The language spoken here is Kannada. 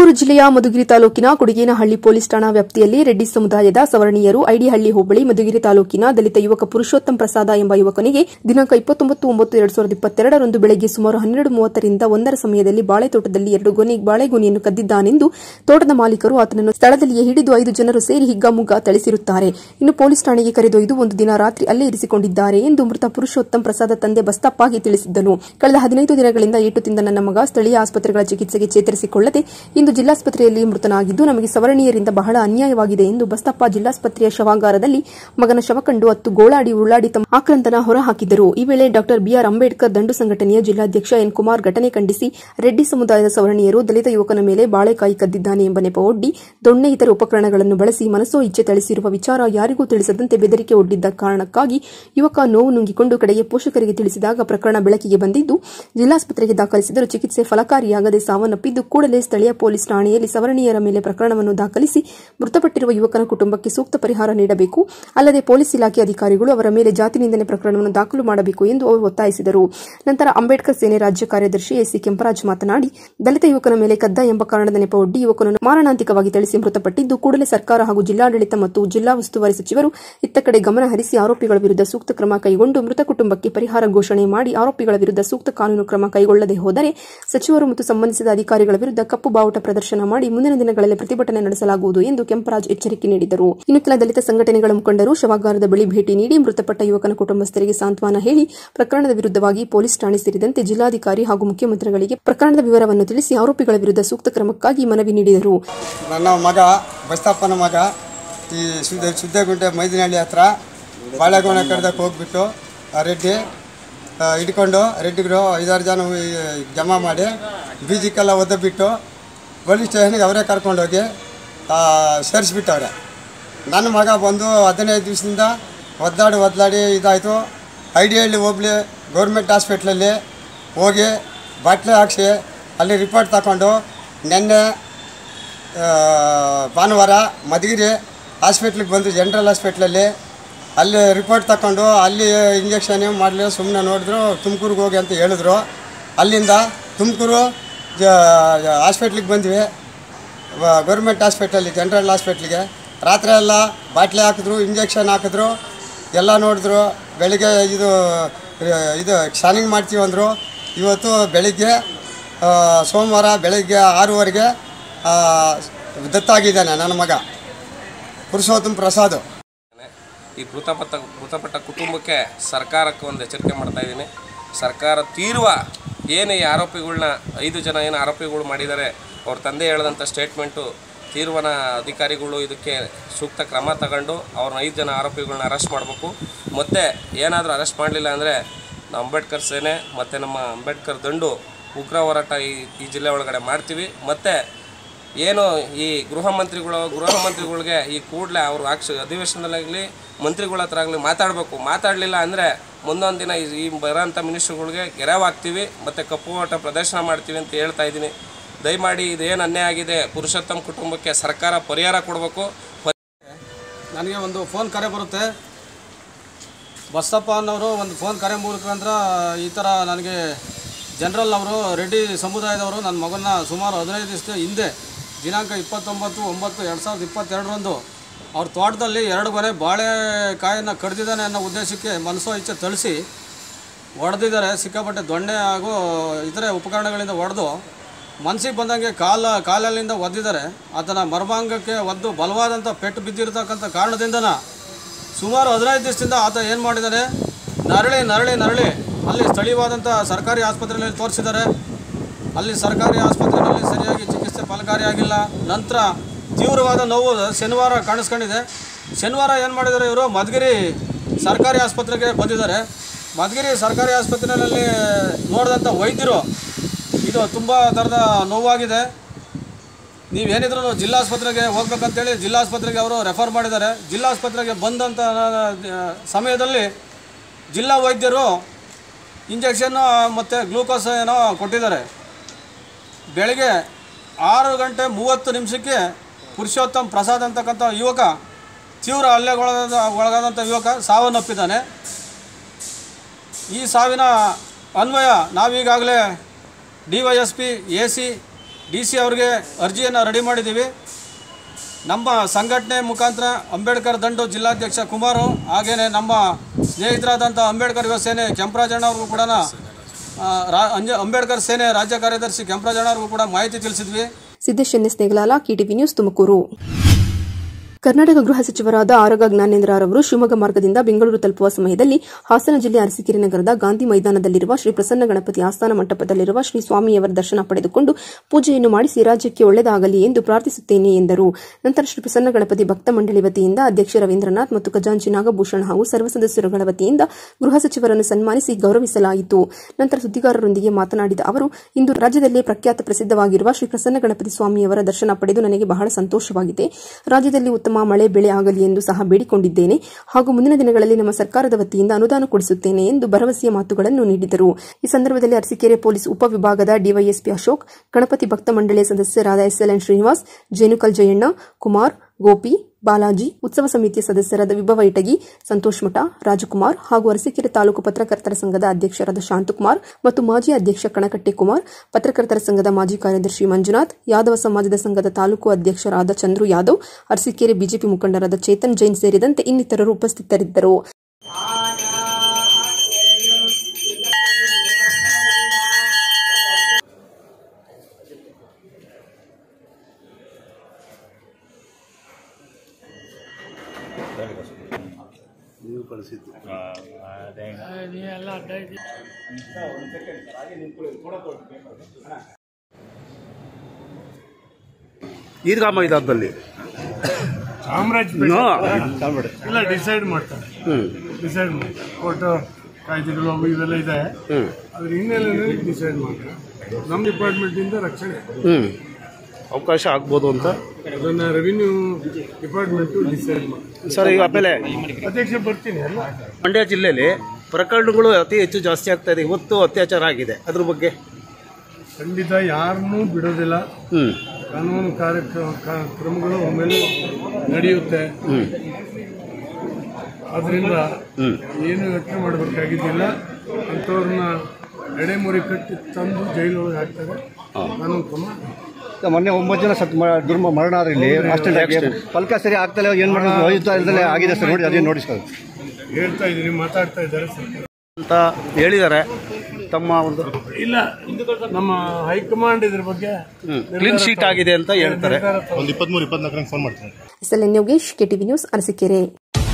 ತುಮಕೂರು ಜಿಲ್ಲೆಯ ಮಧುಗಿರಿ ತಾಲೂಕಿನ ಕುಡಿಗೇನಹಳ್ಳಿ ಪೊಲೀಸ್ ಠಾಣಾ ವ್ಯಾಪ್ತಿಯಲ್ಲಿ ರೆಡ್ಡಿ ಸಮುದಾಯದ ಸವರ್ಣೀಯರು ಐಡಿಹಳ್ಳಿ ಹೋಬಳಿ ಮಧುಗಿರಿ ತಾಲೂಕಿನ ದಲಿತ ಯುವಕ ಪುರುಷೋತ್ತಮ್ ಪ್ರಸಾದ ಎಂಬ ಯುವಕನಿಗೆ ದಿನಾಂಕ ಇಪ್ಪತ್ತೊಂಬತ್ತು ಒಂಬತ್ತು ಎರಡ್ ಸಾವಿರದ ಇಪ್ಪತ್ತೆರಡರಂದು ಬೆಳಗ್ಗೆ ಸುಮಾರು ಹನ್ನೆರಡು ಮೂವತ್ತರಿಂದ ಒಂದರ ಸಮಯದಲ್ಲಿ ಬಾಳೆತೋಟದಲ್ಲಿ ಎರಡು ಗೊನೆ ಬಾಳೆಗೊನೆಯನ್ನು ಕದ್ದಿದ್ದಾನೆಂದು ತೋಟದ ಮಾಲೀಕರು ಆತನನ್ನು ಸ್ಥಳದಲ್ಲಿಯೇ ಹಿಡಿದು ಐದು ಜನರು ಸೇರಿ ಹಿಗ್ಗಾಮುಗ್ಗಾ ಥಳಿಸಿರುತ್ತಾರೆ ಇನ್ನು ಪೊಲೀಸ್ ಠಾಣೆಗೆ ಕರೆದೊಯ್ದು ಒಂದು ದಿನ ರಾತ್ರಿ ಅಲ್ಲೇ ಇರಿಸಿಕೊಂಡಿದ್ದಾರೆ ಎಂದು ಮೃತ ಪುರುಷೋತ್ತಮ್ ಪ್ರಸಾದ ತಂದೆ ಬಸ್ತಪ್ಪಾಗಿ ತಿಳಿಸಿದ್ದನು ಕಳೆದ ಹದಿನೈದು ದಿನಗಳಿಂದ ಏಟು ತಿಂದ ನನ್ನ ಮಗ ಸ್ಥಳೀಯ ಆಸ್ಪತ್ರೆಗಳ ಚಿಕಿತ್ಸೆಗೆ ಚೇತರಿಸಿಕೊಳ್ಳದೆ ಇಂದು ಜಿಲ್ಲಾಸ್ಪತ್ರೆಯಲ್ಲಿ ಮೃತನಾಗಿದ್ದು ನಮಗೆ ಸವರ್ಣೀಯರಿಂದ ಬಹಳ ಅನ್ಯಾಯವಾಗಿದೆ ಎಂದು ಬಸ್ತಪ್ಪ ಜಿಲ್ಲಾಸ್ಪತ್ರೆಯ ಶವಾಗಾರದಲ್ಲಿ ಮಗನ ಶವ ಕಂಡು ಹತ್ತು ಗೋಳಾಡಿ ಉರುಳಾಡಿ ತಮ್ಮ ಆಕ್ರಂದನ ಹೊರಹಾಕಿದರು ಈ ವೇಳೆ ಡಾಕ್ಟರ್ ಬಿಆರ್ ಅಂಬೇಡ್ಕರ್ ದಂಡು ಸಂಘಟನೆಯ ಜಿಲ್ಲಾಧ್ಯಕ್ಷ ಎನ್ ಕುಮಾರ್ ಘಟನೆ ಖಂಡಿಸಿ ರೆಡ್ಡಿ ಸಮುದಾಯದ ಸವರ್ಣೀಯರು ದಲಿತ ಯುವಕನ ಮೇಲೆ ಬಾಳೆಕಾಯಿ ಕದ್ದಿದ್ದಾನೆ ಎಂಬ ನೆಪವೊಡ್ಡಿ ದೊಣ್ಣೆ ಇತರ ಉಪಕರಣಗಳನ್ನು ಬಳಸಿ ಮನಸೋ ಇಚ್ಛೆ ಥಳಿಸಿರುವ ವಿಚಾರ ಯಾರಿಗೂ ತಿಳಿಸದಂತೆ ಬೆದರಿಕೆ ಒಡ್ಡಿದ್ದ ಕಾರಣಕ್ಕಾಗಿ ಯುವಕ ನೋವು ನುಂಗಿಕೊಂಡು ಕಡೆಗೆ ಪೋಷಕರಿಗೆ ತಿಳಿಸಿದಾಗ ಪ್ರಕರಣ ಬೆಳಕಿಗೆ ಬಂದಿದ್ದು ಜಿಲ್ಲಾಸ್ಪತ್ರೆಗೆ ದಾಖಲಿಸಿದರೂ ಚಿಕಿತ್ಸೆ ಫಲಕಾರಿಯಾಗದೆ ಸಾವನ್ನಪ್ಪಿದ್ದು ಕೂಡಲೇ ಸ್ಥಳೀಯ ಪೊಲೀಸ್ ಠಾಣೆಯಲ್ಲಿ ಸವರ್ಣೀಯರ ಮೇಲೆ ಪ್ರಕರಣವನ್ನು ದಾಖಲಿಸಿ ಮೃತಪಟ್ಟಿರುವ ಯುವಕನ ಕುಟುಂಬಕ್ಕೆ ಸೂಕ್ತ ಪರಿಹಾರ ನೀಡಬೇಕು ಅಲ್ಲದೆ ಪೊಲೀಸ್ ಇಲಾಖೆ ಅಧಿಕಾರಿಗಳು ಅವರ ಮೇಲೆ ಜಾತಿ ನಿಂದನೆ ಪ್ರಕರಣವನ್ನು ದಾಖಲು ಮಾಡಬೇಕು ಎಂದು ಅವರು ಒತ್ತಾಯಿಸಿದರು ನಂತರ ಅಂಬೇಡ್ಕರ್ ಸೇನೆ ರಾಜ್ಯ ಕಾರ್ಯದರ್ಶಿ ಎಸ್ಸಿ ಕೆಂಪರಾಜ್ ಮಾತನಾಡಿ ದಲಿತ ಯುವಕನ ಮೇಲೆ ಕದ್ದ ಎಂಬ ಕಾರಣದ ನೆಪವೊಡ್ಡಿ ಯುವಕನನ್ನು ಮಾರಣಾಂತಿಕವಾಗಿ ಥಳಿಸಿ ಮೃತಪಟ್ಟಿದ್ದು ಕೂಡಲೇ ಸರ್ಕಾರ ಹಾಗೂ ಜಿಲ್ಲಾಡಳಿತ ಮತ್ತು ಜಿಲ್ಲಾ ಉಸ್ತುವಾರಿ ಸಚಿವರು ಇತ್ತ ಕಡೆ ಗಮನ ಹರಿಸಿ ಆರೋಪಿಗಳ ವಿರುದ್ಧ ಸೂಕ್ತ ಕ್ರಮ ಕೈಗೊಂಡು ಮೃತ ಕುಟುಂಬಕ್ಕೆ ಪರಿಹಾರ ಘೋಷಣೆ ಮಾಡಿ ಆರೋಪಿಗಳ ವಿರುದ್ಧ ಸೂಕ್ತ ಕಾನೂನು ಕ್ರಮ ಕೈಗೊಳ್ಳದೆ ಹೋದರೆ ಸಚಿವರು ಮತ್ತು ಸಂಬಂಧಿಸಿದ ಅಧಿಕಾರಿಗಳ ವಿರುದ್ಧ ಕಪ್ಪು ಬಾವುಟ ಪ್ರದರ್ಶನ ಮಾಡಿ ಮುಂದಿನ ದಿನಗಳಲ್ಲಿ ಪ್ರತಿಭಟನೆ ನಡೆಸಲಾಗುವುದು ಎಂದು ಕೆಂಪರಾಜ್ ಎಚ್ಚರಿಕೆ ನೀಡಿದರು ಇನ್ನು ಕೆಲ ದಲಿತ ಸಂಘಟನೆಗಳ ಮುಖಂಡರು ಶವಾಗಾರದ ಬಳಿ ಭೇಟಿ ನೀಡಿ ಮೃತಪಟ್ಟ ಯುವಕನ ಕುಟುಂಬಸ್ಥರಿಗೆ ಸಾಂತ್ವನ ಹೇಳಿ ಪ್ರಕರಣದ ವಿರುದ್ಧವಾಗಿ ಪೊಲೀಸ್ ಠಾಣೆ ಸೇರಿದಂತೆ ಜಿಲ್ಲಾಧಿಕಾರಿ ಹಾಗೂ ಮುಖ್ಯಮಂತ್ರಿಗಳಿಗೆ ಪ್ರಕರಣದ ವಿವರವನ್ನು ತಿಳಿಸಿ ಆರೋಪಿಗಳ ವಿರುದ್ಧ ಸೂಕ್ತ ಕ್ರಮಕ್ಕಾಗಿ ಮನವಿ ನೀಡಿದರು ನನ್ನ ಮಗ ಬಸ್ತಪ್ಪನ ಮಗ ಈ ಸುದ್ದ ಸುದ್ದೇಗುಂಟೆ ಮೈದಿನಹಳ್ಳಿ ಹತ್ರ ಬಾಳೆಗೊನೆ ಕಡ್ದಕ್ಕೆ ಹೋಗ್ಬಿಟ್ಟು ಆ ರೆಡ್ಡಿ ಆ, ಹಿಡ್ಕೊಂಡು ರೆಡ್ಡಿಗರು ಐದಾರು ಜನ ಈ- ಜಮಾ ಮಾಡಿ ಬೀಜಕ್ಕೆಲ್ಲ ಒದ್ದಬಿಟ್ಟು ಪೊಲೀಸ್ ಸ್ಟೇಷನ್ಗೆ ಅವರೇ ಕರ್ಕೊಂಡೋಗಿ ಆ, ಸೇರಿಸ್ಬಿಟ್ಟವ್ರೆ ನನ್ನ ಮಗ ಬಂದು ಹದಿನೈದು ದಿವಸದಿಂದ ಒದ್ದಾಡಿ ಒದ್ದಾಡಿ ಇದಾಯಿತು ಐ ಡಿ ಹಳ್ಳಿ ಹೋಗ್ಲಿ ಗೌರ್ಮೆಂಟ್ ಹಾಸ್ಪಿಟ್ಲಲ್ಲಿ ಹೋಗಿ ಬಾಟ್ಲೆ ಹಾಕ್ಸಿ ಅಲ್ಲಿ ರಿಪೋರ್ಟ್ ತಗೊಂಡು ನಿನ್ನೆ ಆ, ಭಾನುವಾರ ಮಧುಗಿರಿ ಹಾಸ್ಪಿಟ್ಲಿಗೆ ಬಂದು ಜನ್ರಲ್ ಹಾಸ್ಪಿಟ್ಲಲ್ಲಿ ಅಲ್ಲಿ ರಿಪೋರ್ಟ್ ತಗೊಂಡು ಅಲ್ಲಿ ಇಂಜೆಕ್ಷನ್ ಮಾಡಲಿ ಸುಮ್ಮನೆ ನೋಡಿದ್ರು ತುಮಕೂರಿಗೆ ಹೋಗಿ ಅಂತ ಹೇಳಿದ್ರು ಅಲ್ಲಿಂದ ತುಮಕೂರು ಹಾಸ್ಪಿಟ್ಲಿಗೆ ಬಂದ್ವಿ ಗೌರ್ಮೆಂಟ್ ಹಾಸ್ಪಿಟಲ್ಲಿ ಜನರಲ್ ಹಾಸ್ಪಿಟ್ಲಿಗೆ ರಾತ್ರಿ ಎಲ್ಲ ಬಾಟ್ಲಿ ಹಾಕಿದ್ರು ಇಂಜೆಕ್ಷನ್ ಹಾಕಿದ್ರು ಎಲ್ಲ ನೋಡಿದ್ರು ಬೆಳಿಗ್ಗೆ ಇದು ಇದು ಸ್ಕ್ಯಾನಿಂಗ್ ಮಾಡ್ತೀವಿ ಅಂದರು ಇವತ್ತು ಬೆಳಿಗ್ಗೆ ಆ, ಸೋಮವಾರ ಬೆಳಿಗ್ಗೆ ಆರೂವರೆಗೆ ಆ, ದತ್ತಾಗಿದ್ದಾನೆ ನನ್ನ ಮಗ ಪುರುಷೋತ್ತಮ್ ಪ್ರಸಾದ್ ಈ ಮೃತಪಟ್ಟ ಮೃತಪಟ್ಟ ಕುಟುಂಬಕ್ಕೆ ಸರ್ಕಾರಕ್ಕೆ ಒಂದು ಎಚ್ಚರಿಕೆ ಮಾಡ್ತಾ ಇದ್ದೀನಿ ಸರ್ಕಾರ ತೀರುವ ಏನು ಈ ಆರೋಪಿಗಳನ್ನ ಐದು ಜನ ಏನು ಆರೋಪಿಗಳು ಮಾಡಿದ್ದಾರೆ ಅವ್ರ ತಂದೆ ಹೇಳಿದಂಥ ಸ್ಟೇಟ್ಮೆಂಟು ತೀರ್ವನ ಅಧಿಕಾರಿಗಳು ಇದಕ್ಕೆ ಸೂಕ್ತ ಕ್ರಮ ತಗೊಂಡು ಅವ್ರನ್ನ ಐದು ಜನ ಆರೋಪಿಗಳನ್ನ ಅರೆಸ್ಟ್ ಮಾಡಬೇಕು ಮತ್ತು ಏನಾದರೂ ಅರೆಸ್ಟ್ ಮಾಡಲಿಲ್ಲ ಅಂದರೆ ಅಂಬೇಡ್ಕರ್ ಸೇನೆ ಮತ್ತು ನಮ್ಮ ಅಂಬೇಡ್ಕರ್ ದಂಡು ಉಗ್ರ ಹೋರಾಟ ಈ ಈ ಜಿಲ್ಲೆ ಒಳಗಡೆ ಮಾಡ್ತೀವಿ ಮತ್ತು ಏನು ಈ ಗೃಹ ಮಂತ್ರಿಗಳು ಗೃಹ ಮಂತ್ರಿಗಳಿಗೆ ಈ ಕೂಡಲೇ ಅವರು ಆಕ್ಷ ಅಧಿವೇಶನದಲ್ಲಾಗಲಿ ಮಂತ್ರಿಗಳ ಹತ್ರ ಆಗಲಿ ಮಾತಾಡಬೇಕು ಮಾತಾಡಲಿಲ್ಲ ಅಂದರೆ ಮುಂದೊಂದು ದಿನ ಈ- ಈ ಬರೋಂಥ ಮಿನಿಸ್ಟ್ರುಗಳಿಗೆ ಗೆರವಾಗ್ತೀವಿ ಮತ್ತು ಕಪ್ಪು ಓಟ ಪ್ರದರ್ಶನ ಮಾಡ್ತೀವಿ ಅಂತ ಹೇಳ್ತಾ ಇದ್ದೀನಿ ದಯಮಾಡಿ ಇದೇನು ಅನ್ಯಾಯ ಆಗಿದೆ ಪುರುಷೋತ್ತಮ ಕುಟುಂಬಕ್ಕೆ ಸರ್ಕಾರ ಪರಿಹಾರ ಕೊಡಬೇಕು ನನಗೆ ಒಂದು ಫೋನ್ ಕರೆ ಬರುತ್ತೆ ಬಸಪ್ಪ ಅನ್ನೋರು ಒಂದು ಫೋನ್ ಕರೆ ಮುಖಾಂತರ ಈ ಥರ ನನಗೆ ಜನರಲ್ ಅವರು ರೆಡ್ಡಿ ಸಮುದಾಯದವರು ನನ್ನ ಮಗನ ಸುಮಾರು ಹದಿನೈದು ದಿವಸದ ಹಿಂದೆ ದಿನಾಂಕ ಇಪ್ಪತ್ತೊಂಬತ್ತು ಒಂಬತ್ತು ಎರಡು ಸಾವಿರದ ಇಪ್ಪತ್ತೆರಡರಂದು ಅವ್ರ ತೋಟದಲ್ಲಿ ಎರಡು ಗೊನೆ ಬಾಳೆಕಾಯನ್ನು ಕಡ್ದಿದ್ದಾನೆ ಅನ್ನೋ ಉದ್ದೇಶಕ್ಕೆ ಮನಸ್ಸೋ ಇಚ್ಛೆ ತಳಿಸಿ ಹೊಡೆದಿದ್ದಾರೆ ಸಿಕ್ಕಾಪಟ್ಟೆ ದೊಣ್ಣೆ ಹಾಗೂ ಇತರೆ ಉಪಕರಣಗಳಿಂದ ಹೊಡೆದು ಮನಸ್ಸಿಗೆ ಬಂದಂಗೆ ಕಾಲ ಕಾಲಲ್ಲಿಂದ ಒದ್ದಿದ್ದಾರೆ ಆತನ ಮರ್ಮಾಂಗಕ್ಕೆ ಒದ್ದು ಬಲವಾದಂಥ ಪೆಟ್ಟು ಬಿದ್ದಿರತಕ್ಕಂಥ ಕಾರಣದಿಂದನ ಸುಮಾರು ಹದಿನೈದು ದಿವಸದಿಂದ ಆತ ಏನು ಮಾಡಿದ್ದಾನೆ ನರಳಿ ನರಳಿ ನರಳಿ ಅಲ್ಲಿ ಸ್ಥಳೀಯವಾದಂಥ ಸರ್ಕಾರಿ ಆಸ್ಪತ್ರೆಯಲ್ಲಿ ತೋರಿಸಿದ್ದಾರೆ ಅಲ್ಲಿ ಸರ್ಕಾರಿ ಆಸ್ಪತ್ರೆಯಲ್ಲಿ ಸರಿಯಾಗಿ ಚಿಕಿತ್ಸೆ ಫಲಕಾರಿಯಾಗಿಲ್ಲ ನಂತರ ತೀವ್ರವಾದ ನೋವು ಶನಿವಾರ ಕಾಣಿಸ್ಕೊಂಡಿದೆ ಶನಿವಾರ ಏನು ಮಾಡಿದ್ದಾರೆ ಇವರು ಮಧುಗಿರಿ ಸರ್ಕಾರಿ ಆಸ್ಪತ್ರೆಗೆ ಬಂದಿದ್ದಾರೆ ಮಧುಗಿರಿ ಸರ್ಕಾರಿ ಆಸ್ಪತ್ರೆಯಲ್ಲಿ ನೋಡಿದಂಥ ವೈದ್ಯರು ಇದು ತುಂಬ ಥರದ ನೋವಾಗಿದೆ ನೀವೇನಿದ್ರು ಜಿಲ್ಲಾಸ್ಪತ್ರೆಗೆ ಹೋಗ್ಬೇಕಂತೇಳಿ ಜಿಲ್ಲಾಸ್ಪತ್ರೆಗೆ ಅವರು ರೆಫರ್ ಮಾಡಿದ್ದಾರೆ ಜಿಲ್ಲಾಸ್ಪತ್ರೆಗೆ ಬಂದಂಥ ಆ, ಸಮಯದಲ್ಲಿ ಜಿಲ್ಲಾ ವೈದ್ಯರು ಇಂಜೆಕ್ಷನ್ನು ಮತ್ತು ಗ್ಲೂಕೋಸ್ ಏನೋ ಕೊಟ್ಟಿದ್ದಾರೆ ಬೆಳಗ್ಗೆ ಆರು ಗಂಟೆ ಮೂವತ್ತು ನಿಮಿಷಕ್ಕೆ ಪುರುಷೋತ್ತಮ್ ಪ್ರಸಾದ್ ಅಂತಕ್ಕಂಥ ಯುವಕ ತೀವ್ರ ಹಲ್ಲೆಗೊಳಗಾದ ಒಳಗಾದಂಥ ಯುವಕ ಸಾವನ್ನಪ್ಪಿದ್ದಾನೆ ಈ ಸಾವಿನ ಅನ್ವಯ ನಾವೀಗಾಗಲೇ D Y S P A C D C ಅವ್ರಿಗೆ ಅರ್ಜಿಯನ್ನು ರೆಡಿ ಮಾಡಿದ್ದೀವಿ ನಮ್ಮ ಸಂಘಟನೆ ಮುಖಾಂತರ ಅಂಬೇಡ್ಕರ್ ದಂಡು ಜಿಲ್ಲಾಧ್ಯಕ್ಷ ಕುಮಾರು ಹಾಗೆಯೇ ನಮ್ಮ ಸ್ನೇಹಿತರಾದಂಥ ಅಂಬೇಡ್ಕರ್ ಯುವ ಸೇನೆ ಕೆಂಪರಾಜಣ್ಣ ಅವ್ರಿಗೂ ಕೂಡ ಆ, ರಾ ಅಂಜ ಅಂಬೇಡ್ಕರ್ ಸೇನೆ ರಾಜ್ಯ ಕಾರ್ಯದರ್ಶಿ ಕೆಂಪರಾಜಣ್ಣ ಅವ್ರಿಗೂ ಕೂಡ ಮಾಹಿತಿ ತಿಳಿಸಿದ್ವಿ Siddesh NS Negalala KTV news Tumakuru Karnataka ಗೃಹ ಸಚಿವರಾದ ಆರಗ ಜ್ಞಾನೇಂದ್ರ ರವರು ಶಿವಮೊಗ್ಗ ಮಾರ್ಗದಿಂದ ಬೆಂಗಳೂರು ತಲುಪುವ ಸಮಯದಲ್ಲಿ ಹಾಸನ ಜಿಲ್ಲೆ ಅರಸೀಕೆರೆ ನಗರದ ಗಾಂಧಿ ಮೈದಾನದಲ್ಲಿರುವ ಶ್ರೀ ಪ್ರಸನ್ನ ಗಣಪತಿ ಆಸ್ಥಾನ ಮಂಟಪದಲ್ಲಿರುವ ಶ್ರೀ ಸ್ವಾಮಿಯವರ ದರ್ಶನ ಪಡೆದುಕೊಂಡು ಪೂಜೆಯನ್ನು ಮಾಡಿಸಿ ರಾಜ್ಯಕ್ಕೆ ಒಳ್ಳೆಯದಾಗಲಿ ಎಂದು ಪ್ರಾರ್ಥಿಸುತ್ತೇನೆ ಎಂದರು ನಂತರ ಶ್ರೀ ಪ್ರಸನ್ನ ಗಣಪತಿ ಭಕ್ತ ಮಂಡಳಿ ವತಿಯಿಂದ ಅಧ್ಯಕ್ಷ ರವೀಂದ್ರನಾಥ್ ಮತ್ತು ಖಜಾಂಚಿ ನಾಗಭೂಷಣ್ ಹಾಗೂ ಸರ್ವ ಸದಸ್ಯರುಗಳ ವತಿಯಿಂದ ಗೃಹ ಸಚಿವರನ್ನು ಸನ್ಮಾನಿಸಿ ಗೌರವಿಸಲಾಯಿತು ನಂತರ ಸುದ್ದಿಗಾರರೊಂದಿಗೆ ಮಾತನಾಡಿದ ಅವರು ಇಂದು ರಾಜ್ಯದಲ್ಲೇ ಪ್ರಖ್ಯಾತ ಪ್ರಸಿದ್ಧವಾಗಿರುವ ಶ್ರೀ ಪ್ರಸನ್ನ ಗಣಪತಿ ಸ್ವಾಮಿಯವರ ದರ್ಶನ ಪಡೆದು ನನಗೆ ಬಹಳ ಸಂತೋಷವಾಗಿದೆ ರಾಜ್ಯದಲ್ಲಿ ಉತ್ತಮ ಮಳೆ ಬೆಳೆ ಆಗಲಿ ಎಂದು ಸಹ ಬೇಡಿಕೊಂಡಿದ್ದೇನೆ ಹಾಗೂ ಮುಂದಿನ ದಿನಗಳಲ್ಲಿ ನಮ್ಮ ಸರ್ಕಾರದ ವತಿಯಿಂದ ಅನುದಾನ ಕೊಡಿಸುತ್ತೇನೆ ಎಂದು ಭರವಸೆಯ ಮಾತುಗಳನ್ನು ನೀಡಿದರು ಈ ಸಂದರ್ಭದಲ್ಲಿ ಅರಸೀಕೆರೆ ಪೊಲೀಸ್ ಉಪವಿಭಾಗದ ಡಿವೈಎಸ್ಪಿ ಅಶೋಕ್ ಗಣಪತಿ ಭಕ್ತ ಮಂಡಳಿಯ ಸದಸ್ಯರಾದ ಎಸ್ಎಲ್ಎನ್ ಶ್ರೀನಿವಾಸ್ ಜೇನುಕಲ್ ಜಯಣ್ಣ ಕುಮಾರ್ ಗೋಪಿ ಬಾಲಾಜಿ ಉತ್ಸವ ಸಮಿತಿಯ ಸದಸ್ಯರಾದ ವಿಭವ ಇಟಗಿ ಸಂತೋಷ್ ಮಠ ರಾಜಕುಮಾರ್ ಹಾಗೂ ಅರಸೀಕೆರೆ ತಾಲೂಕು ಪತ್ರಕರ್ತರ ಸಂಘದ ಅಧ್ಯಕ್ಷರಾದ ಶಾಂತಕುಮಾರ್ ಮತ್ತು ಮಾಜಿ ಅಧ್ಯಕ್ಷ ಕಣಕಟ್ಟೆ ಕುಮಾರ್ ಪತ್ರಕರ್ತರ ಸಂಘದ ಮಾಜಿ ಕಾರ್ಯದರ್ಶಿ ಮಂಜುನಾಥ್ ಯಾದವ ಸಮಾಜದ ಸಂಘದ ತಾಲೂಕು ಅಧ್ಯಕ್ಷರಾದ ಚಂದ್ರು ಯಾದವ್ ಅರಸೀಕೆರೆ ಬಿಜೆಪಿ ಮುಖಂಡರಾದ ಚೇತನ್ ಜೈನ್ ಸೇರಿದಂತೆ ಇನ್ನಿತರರು ಉಪಸ್ಥಿತರಿದ್ದರು ಈದ್ಗಾ ಮೈದಾನದಲ್ಲಿ ಚಾಮರಾಜಪೇಟೆ ಇಲ್ಲ ಡಿಸೈಡ್ ಮಾಡ್ತಾರೆ ಡಿಸೈಡ್ ಮಾಡ್ತಾರೆ ಕೋರ್ಟ್ ಕಾಯ್ದೆಗಳು ಅವು ಇವೆಲ್ಲ ಇದೆ ಅದ್ರ ಹಿನ್ನೆಲೆಯಲ್ಲಿ ಡಿಸೈಡ್ ಮಾಡ್ತಾರೆ ನಮ್ಮ ಡಿಪಾರ್ಟ್ಮೆಂಟಿಂದ ರಕ್ಷಣೆ ಹ್ಮ್ ಅವಕಾಶ ಆಗ್ಬೋದು ಅಂತ ಅದನ್ನ ರೆವಿನ್ಯೂ ಡಿಪಾರ್ಟ್ಮೆಂಟು ಡಿಸೈಡ್ ಮಾಡಿ ಸರ್ ಈಗ ಆಮೇಲೆ ಅಧ್ಯಕ್ಷ ಬರ್ತೀನಿ ಅಲ್ಲ ಮಂಡ್ಯ ಜಿಲ್ಲೆಯಲ್ಲಿ ಪ್ರಕರಣಗಳು ಅತಿ ಹೆಚ್ಚು ಜಾಸ್ತಿ ಆಗ್ತಾ ಇದೆ ಇವತ್ತು ಅತ್ಯಾಚಾರ ಆಗಿದೆ ಅದ್ರ ಬಗ್ಗೆ ಖಂಡಿತ ಯಾರನ್ನೂ ಬಿಡೋದಿಲ್ಲ ಹ್ಮ್ ಕಾನೂನು ಕಾರ್ಯಕ್ರಮ ಕಾ- ಕ್ರಮಗಳು ಒಮ್ಮೆಲೆ ನಡೆಯುತ್ತೆ ಅದರಿಂದ ಏನು ಯೋಚನೆ ಮಾಡಬೇಕಾಗಿದ್ದಿಲ್ಲ ಅಂಥವ್ರನ್ನ ಎಡೆಮುರಿ ಕಟ್ಟಿ ತಂದು ಜೈಲೊಳಗೆ ಹಾಕ್ತಾರೆ ಕಾನೂನು ಕ್ರಮ ಮೊನ್ನೆ ಒಂಬತ್ತು ಜನ ಸತ್ ಮ- ದುರ್ಮ ಮರಣ ಆದ್ರೆ ಇಲ್ಲಿ ಹಾಸ್ಟೆಲ್ ಫಲಕ ಸರಿ ಆಗ್ತಲ್ಲ ಏನ್ ಮಾಡೋದು ವೈದ್ಯುತ ಇಲ್ದಲೆ ಆಗಿದೆ ಸರ್ ನೋಡಿ ಅದೇನು ನೋಡಿ ಸರ್ ಹೇಳ್ತಾ ಇದ್ದೀನಿ ಮಾತಾಡ್ತಾ ಇದ್ದಾರೆ ಸರ್ಕಾರ ಅಂತ ಹೇಳಿದ್ದಾರೆ ತಮ್ಮ ಒಂದು ಇಲ್ಲ ನಮ್ಮ ಹೈಕಮಾಂಡ್ ಇದ್ರ ಬಗ್ಗೆ ಕ್ಲೀನ್ ಶೀಟ್ ಆಗಿದೆ ಅಂತ ಹೇಳ್ತಾರೆ ನಿರ್ಧಾರ ತಗೊಂಡು SLN Yogesh KTV news Arsikere